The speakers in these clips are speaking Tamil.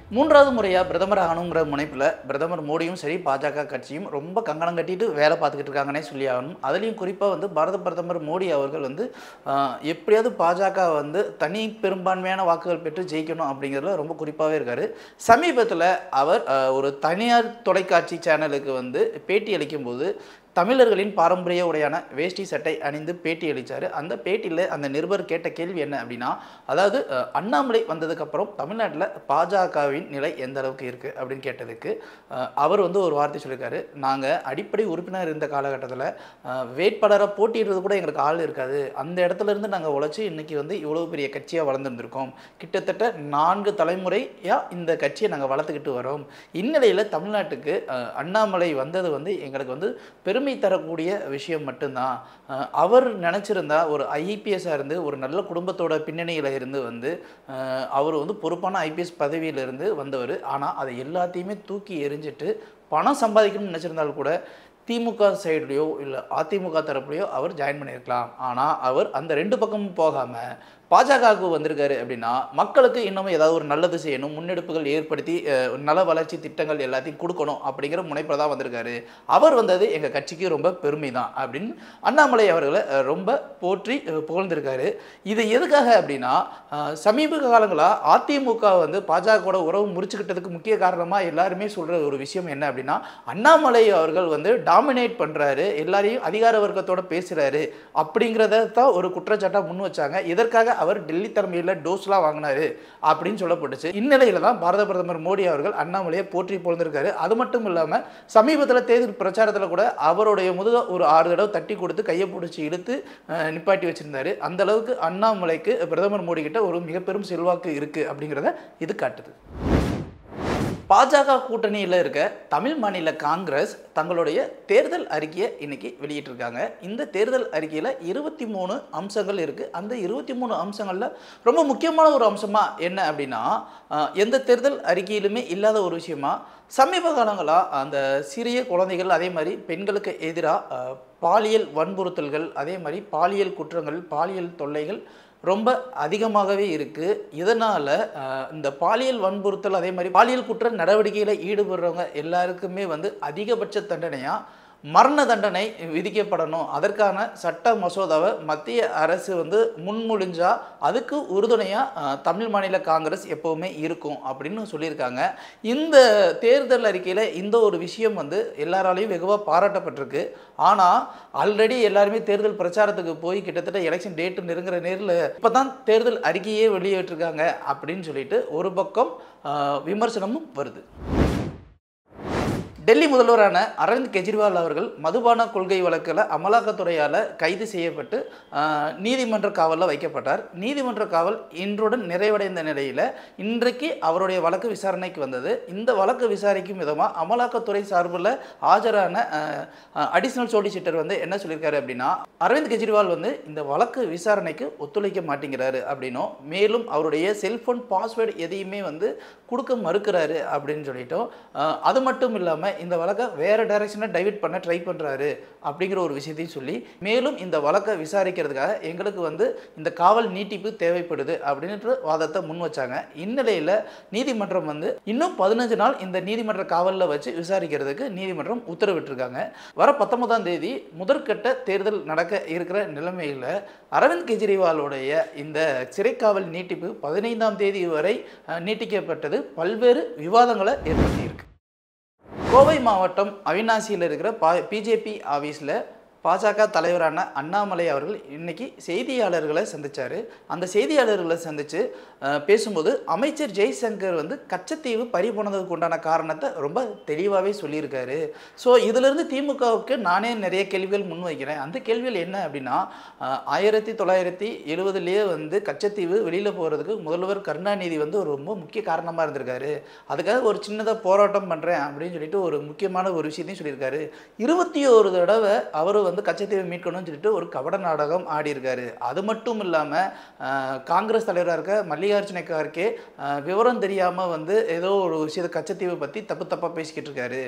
மூன்றாவது முறையாக பிரதமர் ஆகணுங்கிற முனைப்பில் பிரதமர் மோடியும் சரி பாஜக கட்சியும் ரொம்ப கங்கணம் கட்டிட்டு வேலை பார்த்துக்கிட்டு இருக்காங்கன்னே சொல்லி ஆகணும் அதுலேயும் குறிப்பாக வந்து பாரத பிரதமர் மோடி அவர்கள் வந்து ஆஹ், எப்படியாவது பாஜக வந்து தனி பெரும்பான்மையான வாக்குகள் பெற்று ஜெயிக்கணும் அப்படிங்கிறதுல ரொம்ப குறிப்பாகவே இருக்கார் சமீபத்தில் அவர் ஆஹ், ஒரு தனியார் தொலைக்காட்சி சேனலுக்கு வந்து பேட்டி அளிக்கும்போது தமிழர்களின் பாரம்பரிய உடையான வேஷ்டி சட்டை அணிந்து பேட்டி அளித்தார் அந்த பேட்டியில் அந்த நிருபர் கேட்ட கேள்வி என்ன அப்படின்னா அதாவது அஹ், அண்ணாமலை வந்ததுக்கப்புறம் தமிழ்நாட்டில் பாஜகவின் நிலை எந்த அளவுக்கு இருக்குது அப்படின்னு கேட்டதுக்கு அஹ், அவர் வந்து ஒரு வார்த்தை சொல்லியிருக்காரு நாங்கள் அடிப்படை உறுப்பினர் இருந்த காலகட்டத்தில் வேட்பாளராக போட்டியிடுறது கூட எங்களுக்கு ஆள் இருக்காது அந்த இடத்துல இருந்து நாங்கள் உழைச்சி இன்னைக்கு வந்து இவ்வளோ பெரிய கட்சியாக வளர்ந்துருந்துருக்கோம் கிட்டத்தட்ட நான்கு தலைமுறையாக இந்த கட்சியை நாங்கள் வளர்த்துக்கிட்டு வரோம் இந்நிலையில் தமிழ்நாட்டுக்கு அஹ், அண்ணாமலை வந்தது வந்து எங்களுக்கு வந்து பெருமை தரக்கூடிய விஷயம் மட்டும்தான் அஹ், அவர் நினச்சிருந்தா ஒரு ஐபிஎஸ்ஸாக இருந்து ஒரு நல்ல குடும்பத்தோட பின்னணியில் இருந்து வந்து அஹ், அவர் வந்து பொறுப்பான ஐபிஎஸ் பதவியிலிருந்து வந்தவர் ஆனால் அதை எல்லாத்தையுமே தூக்கி எறிஞ்சிட்டு பணம் சம்பாதிக்கணும்னு நினச்சிருந்தாலும் கூட திமுக சைடுலையோ இல்லை அதிமுக தரப்புலையோ அவர் ஜாயின் பண்ணியிருக்கலாம் ஆனால் அவர் அந்த ரெண்டு பக்கமும் போகாமல் பாஜகவுக்கு வந்திருக்காரு அப்படின்னா மக்களுக்கு இன்னமும் ஏதாவது ஒரு நல்லது செய்யணும் முன்னெடுப்புகள் ஏற்படுத்தி அஹ், நல வளர்ச்சி திட்டங்கள் எல்லாத்தையும் கொடுக்கணும் அப்படிங்கிற முனைப்பில் தான் வந்திருக்காரு அவர் வந்தது எங்கள் கட்சிக்கு ரொம்ப பெருமை தான் அப்படின்னு அண்ணாமலை அவர்களை அஹ், ரொம்ப போற்றி அஹ், புகழ்ந்திருக்காரு இது எதுக்காக அப்படின்னா அஹ், சமீப காலங்களாக அதிமுக வந்து பாஜக கூட உறவு முறிச்சுக்கிட்டதுக்கு முக்கிய காரணமாக எல்லாருமே சொல்கிற ஒரு விஷயம் என்ன அப்படின்னா அண்ணாமலை அவர்கள் வந்து டாமினேட் பண்ணுறாரு எல்லாரையும் அதிகார வர்க்கத்தோட பேசுகிறாரு அப்படிங்கிறத தான் ஒரு குற்றச்சாட்டாக முன் வச்சாங்க இதற்காக அவர் டெல்லி தலைமையில் டோஸ்லாம் வாங்கினாரு அப்படின்னு சொல்லப்பட்டுச்சு இந்நிலையில தான் பாரத பிரதமர் மோடி அவர்கள் அண்ணாமலையை போற்றி பொழுந்திருக்காரு அது மட்டும் இல்லாமல் சமீபத்தில் தேர்தல் பிரச்சாரத்தில் கூட அவருடைய முதுக ஒரு ஆறு தடவை தட்டி கொடுத்து கையை பிடிச்சி இழுத்து அஹ், நிப்பாட்டி வச்சிருந்தாரு அந்த அளவுக்கு அண்ணாமலைக்கு பிரதமர் மோடி கிட்ட ஒரு மிக பெரும் செல்வாக்கு இருக்கு அப்படிங்கிறத இது காட்டுது பாஜக கூட்டணியில் இருக்க தமிழ் மாநில காங்கிரஸ் தங்களுடைய தேர்தல் அறிக்கையை இன்னைக்கு வெளியிட்டிருக்காங்க இந்த தேர்தல் அறிக்கையில் இருபத்தி மூணு அம்சங்கள் இருக்குது அந்த இருபத்தி மூணு அம்சங்களில் ரொம்ப முக்கியமான ஒரு அம்சமாக என்ன அப்படின்னா அஹ், எந்த தேர்தல் அறிக்கையிலுமே இல்லாத ஒரு விஷயமா சமீப காலங்களாக அந்த சிறிய குழந்தைகள் அதே மாதிரி பெண்களுக்கு எதிராக பாலியல் வன்புறுத்தல்கள் அதே மாதிரி பாலியல் குற்றங்கள் பாலியல் தொல்லைகள் ரொம்ப அதிகமாகவே இருக்குது இதனால் இந்த பாலியல் வன்புறுத்தல் அதே மாதிரி பாலியல் குற்ற நடவடிக்கையில் ஈடுபடுறவங்க எல்லாருக்குமே வந்து அதிகபட்ச தண்டனையாக மரண தண்டனை விதிக்கப்படணும் அதற்கான சட்ட மசோதாவை மத்திய அரசு வந்து முன்மொழிஞ்சா அதுக்கு உறுதுணையாக தமிழ் மாநில காங்கிரஸ் எப்போவுமே இருக்கும் அப்படின்னு சொல்லியிருக்காங்க இந்த தேர்தல் அறிக்கையில் இந்த ஒரு விஷயம் வந்து எல்லாராலையும் வெகுவாக பாராட்டப்பட்டிருக்கு ஆனால் ஆல்ரெடி எல்லாருமே தேர்தல் பிரச்சாரத்துக்கு போய் கிட்டத்தட்ட எலெக்ஷன் டேட்டு நெருங்குற நேரில் இப்போ தான் தேர்தல் அறிக்கையே வெளியிட்டிருக்காங்க அப்படின்னு சொல்லிட்டு ஒரு பக்கம் ஆஹ், விமர்சனமும் வருது டெல்லி முதல்வரான அரவிந்த் கெஜ்ரிவால் அவர்கள் மதுபான கொள்கை வழக்கில் அமலாக்கத்துறையால் கைது செய்யப்பட்டு ஆஹ், நீதிமன்ற காவலில் வைக்கப்பட்டார் நீதிமன்ற காவல் இன்றுடன் நிறைவடைந்த நிலையில் இன்றைக்கு அவருடைய வழக்கு விசாரணைக்கு வந்தது இந்த வழக்கு விசாரிக்கும் விதமாக அமலாக்கத்துறை சார்பில் ஆஜரான அடிஷனல் சோலிசிட்டர் வந்து என்ன சொல்லியிருக்காரு அப்படின்னா அரவிந்த் கெஜ்ரிவால் வந்து இந்த வழக்கு விசாரணைக்கு ஒத்துழைக்க மாட்டேங்கிறாரு அப்படின்னும் மேலும் அவருடைய செல்போன் பாஸ்வேர்டு எதையுமே வந்து கொடுக்க மறுக்கிறாரு அப்படின்னு சொல்லிட்டோம் ஆஹ், அது மட்டும் இல்லாமல் இந்த வழக்கை வேறு டைரக்ஷனில் டைவர்ட் பண்ண ட்ரை பண்ணுறாரு அப்படிங்கிற ஒரு விஷயத்தையும் சொல்லி மேலும் இந்த வழக்கை விசாரிக்கிறதுக்காக எங்களுக்கு வந்து இந்த காவல் நீட்டிப்பு தேவைப்படுது அப்படின்ற வாதத்தை முன் வச்சாங்க இந்நிலையில் நீதிமன்றம் வந்து இன்னும் பதினஞ்சு நாள் இந்த நீதிமன்ற காவலில் வச்சு விசாரிக்கிறதுக்கு நீதிமன்றம் உத்தரவிட்டிருக்காங்க வர பத்தொன்பதாம் தேதி முதற்கட்ட தேர்தல் நடக்க இருக்கிற நிலைமையில் அரவிந்த் கெஜ்ரிவாலுடைய இந்த சிறைக்காவல் நீட்டிப்பு பதினைந்தாம் தேதி வரை அஹ், நீட்டிக்கப்பட்டது பல்வேறு விவாதங்களை ஏற்படுத்தியிருக்கு கோவை மாவட்டம் அவினாசியில் இருக்கிற பா பிஜேபி ஆஃபீஸில் பாஜக தலைவரான அண்ணாமலை அவர்கள் இன்னைக்கு செய்தியாளர்களை சந்திச்சார் அந்த செய்தியாளர்களை சந்தித்து பேசும்போது அமைச்சர் ஜெய்சங்கர் வந்து கச்சத்தீவு பறி போனதுக்கு உண்டான காரணத்தை ரொம்ப தெளிவாகவே சொல்லியிருக்காரு ஸோ இதிலிருந்து திமுகவுக்கு நானே நிறைய கேள்விகள் முன்வைக்கிறேன் அந்த கேள்விகள் என்ன அப்படின்னா அஹ், ஆயிரத்தி தொள்ளாயிரத்தி எழுபதுலேயே வந்து கச்சத்தீவு வெளியில் போகிறதுக்கு முதல்வர் கருணாநிதி வந்து ஒரு ரொம்ப முக்கிய காரணமாக இருந்திருக்காரு அதுக்காக ஒரு சின்னதாக போராட்டம் பண்ணுறேன் அப்படின்னு சொல்லிட்டு ஒரு முக்கியமான ஒரு விஷயத்தையும் சொல்லியிருக்காரு இருபத்தி ஒரு தடவை அவர் வந்து கச்சத்தீவை மீட்கணும்னு சொல்லிட்டு ஒரு கபட நாடகம் ஆடியிருக்காரு அது மட்டும் இல்லாமல் காங்கிரஸ் தலைவராக இருக்க மல்லிகார்ஜுன கார்கே அஹ், விவரம் தெரியாமல் வந்து ஏதோ ஒரு விஷயத்தை கச்சத்தீவை பற்றி தப்பு தப்பாக பேசிக்கிட்டு இருக்காரு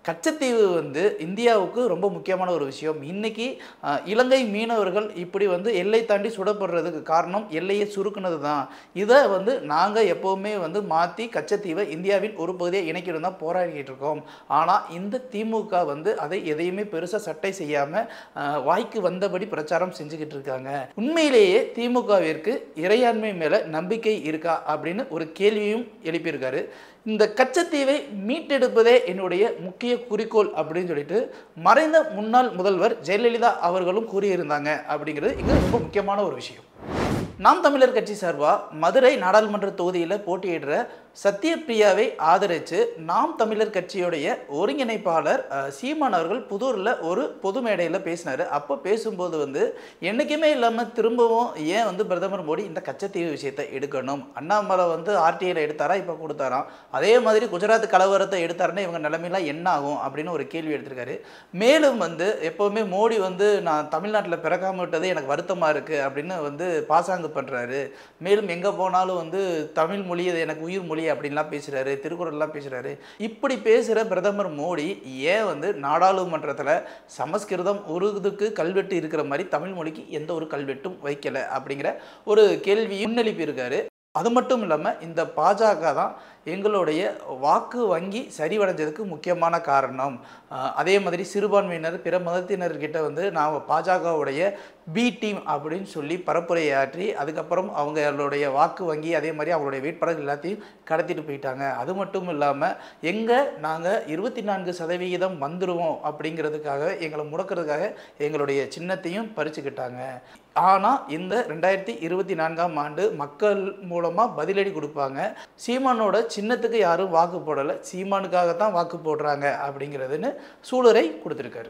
கச்சத்தீவு வந்து இந்தியாவுக்கு ரொம்ப முக்கியமான ஒரு விஷயம் இன்னைக்கு அஹ், இலங்கை மீனவர்கள் இப்படி வந்து எல்லை தாண்டி சுடப்படுறதுக்கு காரணம் எல்லையை சுருக்குனது தான் இதை வந்து நாங்கள் எப்போவுமே வந்து மாற்றி கச்சத்தீவை இந்தியாவின் ஒரு பகுதியை இணைக்கிட்டு தான் போராடிக்கிட்டு இருக்கோம் ஆனால் இந்த திமுக வந்து அதை எதையுமே பெருசாக சட்டை செய்யாமல் வாய்க்கு வந்தபடி பிரச்சாரம் செஞ்சுக்கிட்டு இருக்காங்க உண்மையிலேயே திமுகவிற்கு இறையாண்மை மேலே நம்பிக்கை இருக்கா அப்படின்னு ஒரு கேள்வியும் எழுப்பியிருக்காரு இந்த கச்சத்தீவை மீட்டெடுப்பதே என்னுடைய முக்கிய குறிக்கோள் அப்படின்னு சொல்லிட்டு மறைந்த முன்னாள் முதல்வர் ஜெயலலிதா அவர்களும் கூறியிருந்தாங்க அப்படிங்கிறது இங்கே ரொம்ப முக்கியமான ஒரு விஷயம் நாம் தமிழர் கட்சி சார்பாக மதுரை நாடாளுமன்ற தொகுதியில் போட்டியிடுற சத்யபிரியாவை ஆதரித்து நாம் தமிழர் கட்சியுடைய ஒருங்கிணைப்பாளர் அஹ், சீமான் அவர்கள் புதூரில் ஒரு பொது மேடையில் பேசினார் அப்போ பேசும்போது வந்து என்றைக்குமே இல்லாமல் திரும்பவும் ஏன் வந்து பிரதமர் மோடி இந்த கச்சத்தீவு விஷயத்தை எடுக்கணும் அண்ணாமலை வந்து ஆர்டிஐயில் எடுத்தாரா இப்போ கொடுத்தாராம் அதே மாதிரி குஜராத் கலவரத்தை எடுத்தாருன்னா இவங்க நிலைமையெல்லாம் என்ன ஆகும் அப்படின்னு ஒரு கேள்வி எடுத்திருக்காரு மேலும் வந்து எப்போவுமே மோடி வந்து நான் தமிழ்நாட்டில் பிறக்காம விட்டது எனக்கு வருத்தமாக இருக்குது அப்படின்னு வந்து பாசாங்கு பண்ணுறாரு மேலும் எங்கே போனாலும் வந்து தமிழ் மொழி அது எனக்கு உயிர் மொழி அப்படின்லாம் பேசுகிறாரு திருக்குறள்லாம் பேசுகிறாரு இப்படி பேசுகிற பிரதமர் மோடி ஏன் வந்து நாடாளுமன்றத்தில் சமஸ்கிருதம் உருதுக்கு கல்வெட்டு இருக்கிற மாதிரி தமிழ் மொழிக்கு எந்த ஒரு கல்வெட்டும் வைக்கலை அப்படிங்கிற ஒரு கேள்வி முன்னெழுப்பி இருக்காரு அது மட்டும் இல்லாமல் இந்த பாஜக தான் எங்களுடைய வாக்கு வங்கி சரிவடைஞ்சதுக்கு முக்கியமான காரணம் அஹ் அதே மாதிரி சிறுபான்மையினர் பிற மதத்தினர்கிட்ட வந்து நான் பாஜகவுடைய பி டீம் அப்படின்னு சொல்லி பரப்புரையாற்றி அதுக்கப்புறம் அவங்களுடைய வாக்கு வங்கி அதே மாதிரி அவங்களுடைய வேட்பாளர்கள் எல்லாத்தையும் கடத்திட்டு போயிட்டாங்க அது மட்டும் இல்லாமல் எங்கே நாங்கள் இருபத்தி நான்கு சதவிகிதம் வந்துடுவோம் அப்படிங்கிறதுக்காக எங்களை முடக்கிறதுக்காக எங்களுடைய சின்னத்தையும் பறிச்சுக்கிட்டாங்க ஆனால் இந்த ரெண்டாயிரத்தி இருபத்தி நான்காம் ஆண்டு மக்கள் மூலமாக பதிலடி கொடுப்பாங்க சீமானோட சின்னத்துக்கு யாரும் வாக்கு போடலை சீமானுக்காகத்தான் வாக்கு போடுறாங்க அப்படிங்கிறதுன்னு சூளுரை கொடுத்துருக்காரு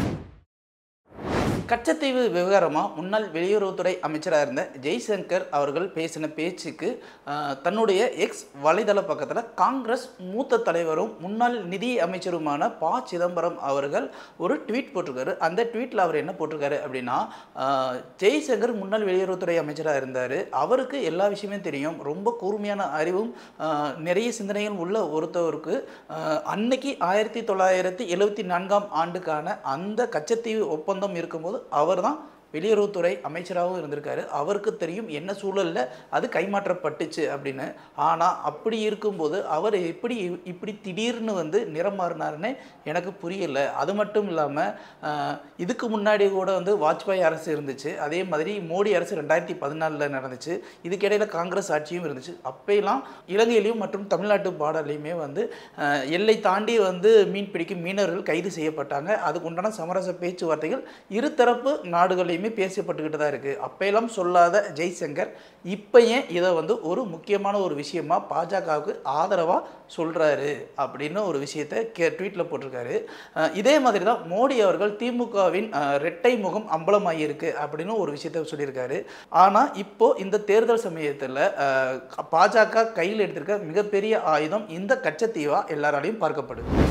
கச்சத்தீவு விவகாரமாக முன்னாள் வெளியுறவுத்துறை அமைச்சராக இருந்த ஜெய்சங்கர் அவர்கள் பேசின பேச்சுக்கு ஆஹ், தன்னுடைய எக்ஸ் வலைதள பக்கத்தில் காங்கிரஸ் மூத்த தலைவரும் முன்னாள் நிதி அமைச்சருமான ப சிதம்பரம் அவர்கள் ஒரு ட்வீட் போட்டிருக்காரு அந்த ட்வீட்டில் அவர் என்ன போட்டிருக்காரு அப்படின்னா ஆஹ், ஜெய்சங்கர் முன்னாள் வெளியுறவுத்துறை அமைச்சராக இருந்தார் அவருக்கு எல்லா விஷயமே தெரியும் ரொம்ப கூர்மையான அறிவும் ஆஹ், நிறைய சிந்தனைகள் உள்ள ஒருத்தவருக்கு ஆஹ், அன்னைக்கு ஆயிரத்தி தொள்ளாயிரத்தி எழுவத்தி நான்காம் ஆண்டுக்கான அந்த கச்சத்தீவு ஒப்பந்தம் இருக்கும்போது அவர் தான் வெளியுறவுத்துறை அமைச்சராகவும் இருந்திருக்காரு அவருக்கு தெரியும் என்ன சூழலில் அது கைமாற்றப்பட்டுச்சு அப்படின்னு ஆனால் அப்படி இருக்கும்போது அவர் எப்படி இப்படி திடீர்னு வந்து நிறம் மாறினாருன்னு எனக்கு புரியல அது மட்டும் இல்லாமல் இதுக்கு முன்னாடி கூட வந்து வாஜ்பாய் அரசு இருந்துச்சு அதே மாதிரி மோடி அரசு ரெண்டாயிரத்தி பதினாலில் நடந்துச்சு இதுக்கிடையில் காங்கிரஸ் ஆட்சியும் இருந்துச்சு அப்போலாம் இலங்கையிலையும் மற்றும் தமிழ்நாட்டு பார்டர்லையுமே வந்து அஹ், எல்லை தாண்டி வந்து மீன் பிடிக்கும் மீனவர்கள் கைது செய்யப்பட்டாங்க அதுக்கு உண்டான சமரச பேச்சுவார்த்தைகள் இருதரப்பு நாடுகளையுமே பேசப்பட்டுக்கிட்டு தான் இருக்குது அப்பையெல்லாம் சொல்லாத ஜெய்சங்கர் இப்போ ஏன் இதை வந்து ஒரு முக்கியமான ஒரு விஷயமா பாஜகவுக்கு ஆதரவாக சொல்கிறாரு அப்படின்னு ஒரு விஷயத்தை கே ட்வீட்டில் போட்டிருக்காரு அஹ் இதே மாதிரி தான் மோடி அவர்கள் திமுகவின் அஹ், இரட்டை முகம் அம்பலமாகியிருக்கு அப்படின்னு ஒரு விஷயத்த சொல்லியிருக்காரு ஆனால் இப்போ இந்த தேர்தல் சமயத்தில் பாஜக கையில் எடுத்திருக்க மிகப்பெரிய ஆயுதம் இந்த கச்சத்தீவா எல்லாராலையும் பார்க்கப்படுது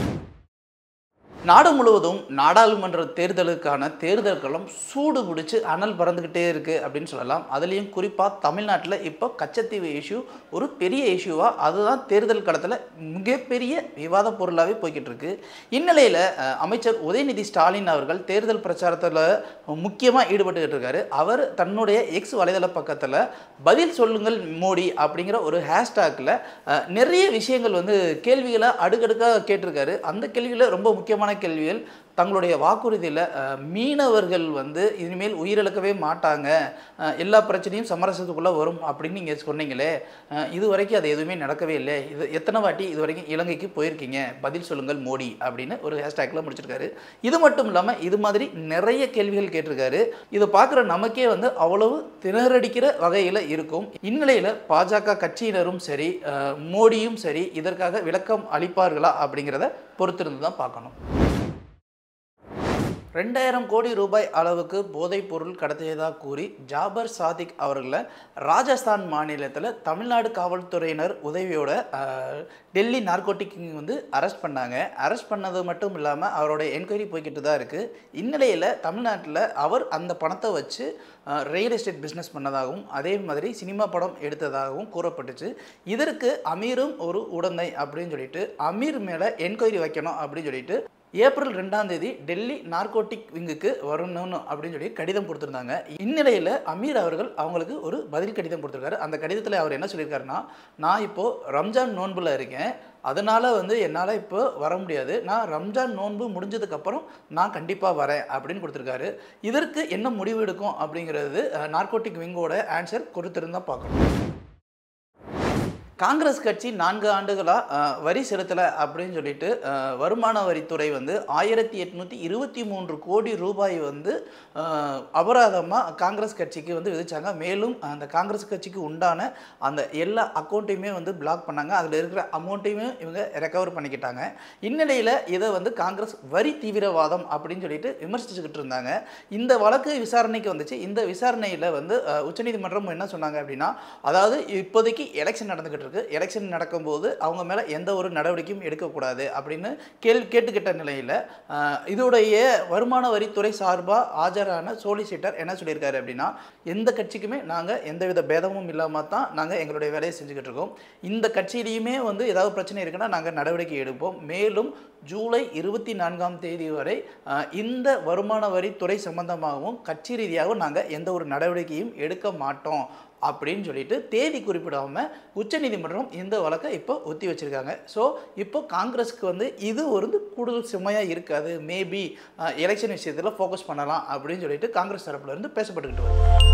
நாடு முழுவதும் நாடாளுமன்ற தேர்தலுக்கான தேர்தல் களம் சூடு பிடிச்சி அனல் பறந்துக்கிட்டே இருக்குது அப்படின்னு சொல்லலாம் அதுலேயும் குறிப்பாக தமிழ்நாட்டில் இப்போ கச்சத்தீவு இஷ்யூ ஒரு பெரிய இஷ்யூவாக அதுதான் தேர்தல் களத்தில் மிகப்பெரிய விவாத பொருளாகவே போய்கிட்டு இருக்கு இந்நிலையில் அஹ், அமைச்சர் உதயநிதி ஸ்டாலின் அவர்கள் தேர்தல் பிரச்சாரத்தில் முக்கியமாக ஈடுபட்டுக்கிட்டு இருக்காரு அவர் தன்னுடைய எக்ஸ் வலைதள பக்கத்தில் பதில் சொல்லுங்கள் மோடி அப்படிங்கிற ஒரு ஹேஷ்டாகில் நிறைய விஷயங்கள் வந்து கேள்விகளை அடுக்கடுக்காக கேட்டிருக்காரு அந்த கேள்வியில் ரொம்ப முக்கியமான கேள்விகள் தங்களுடைய வாக்குறுதியில் அஹ், மீனவர்கள் வந்து இனிமேல் உயிரிழக்கவே மாட்டாங்க அஹ், எல்லா பிரச்சனையும் சமரசத்துக்குள்ளே வரும் அப்படின்னு நீங்கள் சொன்னீங்களே அஹ், இது வரைக்கும் அது எதுவுமே நடக்கவே இல்லை இது எத்தனை வாட்டி இது வரைக்கும் இலங்கைக்கு போயிருக்கீங்க பதில் சொல்லுங்கள் மோடி அப்படின்னு ஒரு ஹேஷ்டேக்கில் முடிச்சிருக்காரு இது மட்டும் இல்லாமல் இது மாதிரி நிறைய கேள்விகள் கேட்டிருக்காரு இதை பார்க்குற நமக்கே வந்து அவ்வளவு திணறடிக்கிற வகையில் இருக்கும் இந்நிலையில் பாஜக கட்சியினரும் சரி அஹ், மோடியும் சரி இதற்காக விளக்கம் அளிப்பார்களா அப்படிங்கிறத பொறுத்திருந்து தான் பார்க்கணும் ரெண்டாயிரம் கோடி ரூபாய் அளவுக்கு போதைப் பொருள் கடத்தியதாக கூறி ஜாபர் சாதிக் அவர்களை ராஜஸ்தான் மாநிலத்தில் தமிழ்நாடு காவல்துறையினர் உதவியோட ஆஹ், டெல்லி நார்கோட்டிக் வந்து அரெஸ்ட் பண்ணாங்க அரெஸ்ட் பண்ணது மட்டும் இல்லாமல் அவரோட என்கொயரி போய்கிட்டு தான் இருக்குது இந்நிலையில் தமிழ்நாட்டில் அவர் அந்த பணத்தை வச்சு ரியல் எஸ்டேட் பிஸ்னஸ் பண்ணதாகவும் அதே மாதிரி சினிமா படம் எடுத்ததாகவும் கூறப்பட்டுச்சு இதற்கு அமீரும் ஒரு உடந்தை அப்படின்னு சொல்லிட்டு அமீர் மேலே என்கொயரி வைக்கணும் அப்படின்னு சொல்லிட்டு ஏப்ரல் ரெண்டாம் தேதி டெல்லி நார்கோட்டிக் விங்குக்கு வரணும்னு அப்படின்னு சொல்லி கடிதம் கொடுத்துருந்தாங்க இந்நிலையில் அமீர் அவர்கள் அவங்களுக்கு ஒரு பதில் கடிதம் கொடுத்துருக்காரு அந்த கடிதத்தில் அவர் என்ன சொல்லியிருக்காருன்னா நான் இப்போது ரம்ஜான் நோன்பில் இருக்கேன் அதனால் வந்து என்னால் இப்போ வர முடியாது நான் ரம்ஜான் நோன்பு முடிஞ்சதுக்கப்புறம் நான் கண்டிப்பாக வரேன் அப்படின்னு கொடுத்துருக்காரு இதற்கு என்ன முடிவு எடுக்கும் அப்படிங்கிறது நார்கோட்டிக் விங்கோட ஆன்சர் கொடுத்துருந்தா பார்க்கணும் காங்கிரஸ் கட்சி நான்கு ஆண்டுகளாக வரி செலுத்தலை அப்படின்னு சொல்லிட்டு அஹ், வருமான வரித்துறை வந்து ஆயிரத்தி எட்நூற்றி இருபத்தி மூன்று கோடி ரூபாய் வந்து அபராதமாக காங்கிரஸ் கட்சிக்கு வந்து விதிச்சாங்க மேலும் அந்த காங்கிரஸ் கட்சிக்கு உண்டான அந்த எல்லா அக்கௌண்ட்டையுமே வந்து பிளாக் பண்ணாங்க அதில் இருக்கிற அமௌண்ட்டையுமே இவங்க ரெக்கவர் பண்ணிக்கிட்டாங்க இந்நிலையில் இதை வந்து காங்கிரஸ் வரி தீவிரவாதம் அப்படின்னு சொல்லிட்டு விமர்சிச்சுக்கிட்டு இருந்தாங்க இந்த வழக்கு விசாரணைக்கு வந்துச்சு இந்த விசாரணையில் வந்து அஹ், உச்சநீதிமன்றம் என்ன சொன்னாங்க அப்படின்னா அதாவது இப்போதைக்கு எலெக்ஷன் நடந்துகிட்டு இருக்கு எலெக்ஷன் நடக்கும்போது அவங்க மேலே எந்த ஒரு நடவடிக்கையும் எடுக்கக்கூடாது அப்படின்னு கேள் கேட்டுக்கிட்ட நிலையில் இதோடைய வருமான வரித்துறை சார்பாக ஆஜரான சோலிசிட்டர் என்ன சொல்லியிருக்காரு அப்படின்னா எந்த கட்சிக்குமே நாங்கள் எந்தவித பேதமும் இல்லாமல் தான் நாங்கள் எங்களுடைய வேலையை செஞ்சுக்கிட்டு இருக்கோம் இந்த கட்சியிலையுமே வந்து ஏதாவது பிரச்சனை இருக்குன்னா நாங்கள் நடவடிக்கை எடுப்போம் மேலும் ஜூலை இருபத்தி நான்காம் தேதி வரை அஹ், இந்த வருமான வரித்துறை சம்பந்தமாகவும் கட்சி ரீதியாகவும் நாங்கள் எந்த ஒரு நடவடிக்கையும் எடுக்க மாட்டோம் அப்படின்னு சொல்லிட்டு தேதி குறிப்பிடாமல் உச்சநீதிமன்றம் இந்த வழக்கை இப்போ ஒத்தி வச்சிருக்காங்க ஸோ இப்போ காங்கிரஸ்க்கு வந்து இது ஒரு கூடுதல் சுமையாக இருக்காது மேபி எலெக்ஷன் விஷயத்தில் ஃபோக்கஸ் பண்ணலாம் அப்படின்னு சொல்லிட்டு காங்கிரஸ் தரப்புல இருந்து பேசப்பட்டுக்கிட்டு வருது